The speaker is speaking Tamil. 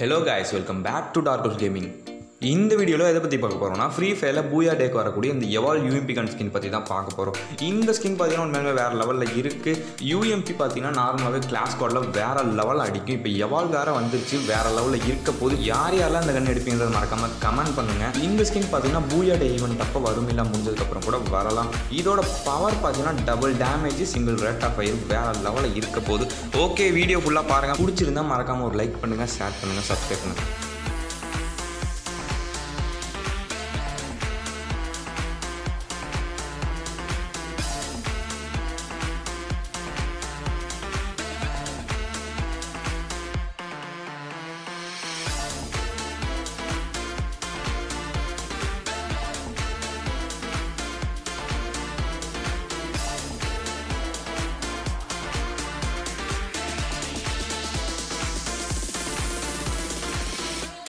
hello guys welcome back to Darkos gaming இந்த வீடியோவில் எதை பற்றி பார்க்க போகிறோம்னா ஃப்ரீ ஃபயரில் பூயா டேக்கு வரக்கூடிய இந்த எவால் யூஎம்பி கன் ஸ்கின் பற்றி தான் பார்க்க போகிறோம் இந்த ஸ்கின் பார்த்தீங்கன்னா உண்மையிலே வேறு லெவலில் இருக்குது யூஎம்பி பார்த்தீங்கன்னா நார்மலாகவே கிளாஸ் கோடில் வேறு லெவல் அடிக்கும் இப்போ எவால் வேறு வந்துருச்சு வேறு லெவலில் இருக்க போது யார் யாரெல்லாம் இந்த கன் எடுப்பீங்கிறத மறக்காமல் கமெண்ட் பண்ணுங்கள் இந்த ஸ்கின் பார்த்தீங்கன்னா பூயா டே ஈவெண்ட் அப்போ வரும் இல்லை முடிஞ்சதுக்கப்புறம் கூட வரலாம் இதோட பவர் பார்த்தீங்கன்னா double damage single rate of fire வேறு லெவலில் இருக்க போது ஓகே வீடியோ ஃபுல்லாக பாருங்கள் பிடிச்சிருந்தா மறக்காமல் ஒரு லைக் பண்ணுங்கள் ஷேர் பண்ணுங்கள் சப்ஸ்கிரைப் பண்ணுங்கள்